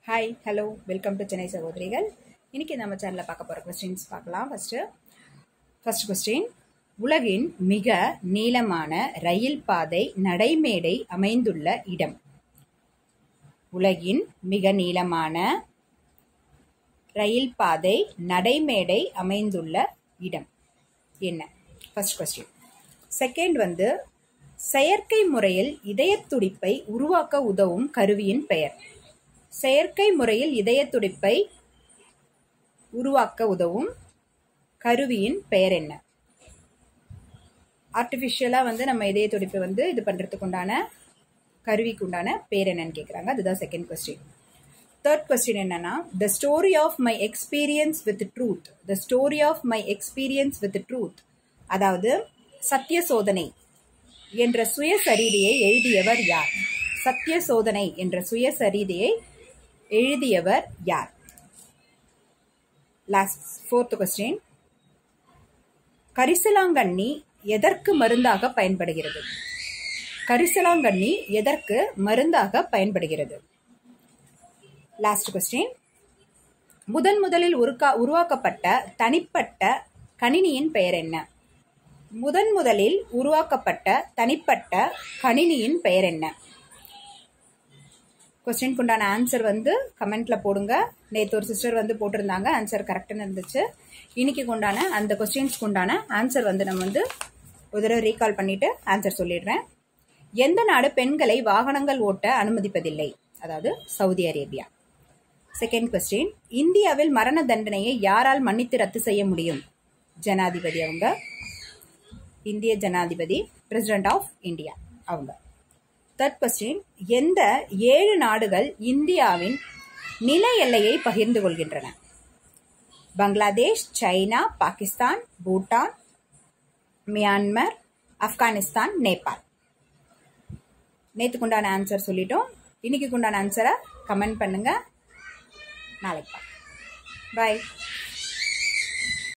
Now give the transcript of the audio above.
hi hello welcome to Chennai சகோதரிகள் இன்னைக்கு நம்ம சேனலில் பார்க்க போகிற கொஸ்டின்ஸ் பார்க்கலாம் ஃபஸ்ட்டு ஃபர்ஸ்ட் கொஸ்டின் உலகின் மிக நீளமான ரயில் பாதை நடைமேடை அமைந்துள்ள இடம் உலகின் மிக நீளமான ரயில் பாதை நடைமேடை அமைந்துள்ள இடம் என்ன ஃபர்ஸ்ட் கொஸ்டின் செகண்ட் வந்து செயற்கை முறையில் இதயத் துடிப்பை உருவாக்க உதவும் கருவியின் பெயர் செயற்கை முறையில் இதயத் துடிப்பை உருவாக்க உதவும் கருவியின் பெயர் என்ன ஆர்டிஃபிஷியலாக வந்து நம்ம இதய துடிப்பை வந்து இது பண்ணுறதுக்கு உண்டான கருவிக்கு உண்டான பேர் என்னன்னு கேட்குறாங்க அதுதான் செகண்ட் கொஸ்டின் தேர்ட் கொஸ்டின் என்னன்னா the story of my experience with truth the story of my experience with truth அதாவது சத்திய சோதனை என்ற சுயசரிதையை எழுதியவர் யார் சத்திய சோதனை என்ற சுயசரிதையை எழுதியவர் யார் லாஸ்ட் ஃபோர்த் கொஸ்டின் கரிசலாங்கண்ணி எதற்கு மருந்தாக பயன்படுகிறது கரிசலாங்கண்ணி எதற்கு மருந்தாக பயன்படுகிறது லாஸ்ட் கொஸ்டின் முதன் முதலில் உருக்கா உருவாக்கப்பட்ட தனிப்பட்ட கணினியின் பெயர் என்ன முதன் முதலில் உருவாக்கப்பட்ட தனிப்பட்ட கணினியின் பெயர் என்ன கொஸ்டினுக்கு உண்டான ஆன்சர் வந்து கமெண்ட்ல போடுங்க நேற்று ஒரு சிஸ்டர் வந்து போட்டிருந்தாங்க ஆன்சர் கரெக்டாக இருந்துச்சு இன்னைக்கு உண்டான அந்த கொஸ்டின்ஸ்க்கு உண்டான ஆன்சர் வந்து நம்ம வந்து ஒரு தடவை ரீகால் பண்ணிட்டு ஆன்சர் சொல்லிடுறேன் எந்த நாடு பெண்களை வாகனங்கள் ஓட்ட அனுமதிப்பதில்லை அதாவது சவுதி அரேபியா செகண்ட் கொஸ்டின் இந்தியாவில் மரண தண்டனையை யாரால் மன்னித்து ரத்து செய்ய முடியும் ஜனாதிபதி அவங்க இந்திய ஜனாதிபதி பிரசிடென்ட் ஆஃப் இந்தியா அவங்க தேர்ட் கொஸ்டின் எந்த ஏழு நாடுகள் இந்தியாவின் நில எல்லையை பகிர்ந்து கொள்கின்றன பங்களாதேஷ் சைனா பாகிஸ்தான் பூட்டான் மியான்மர் ஆப்கானிஸ்தான் நேபாள் நேற்றுக்குண்டான ஆன்சர் சொல்லிட்டோம் இன்னைக்கு உண்டான ஆன்சரை கமெண்ட் பண்ணுங்க நாளைக்கு பாய்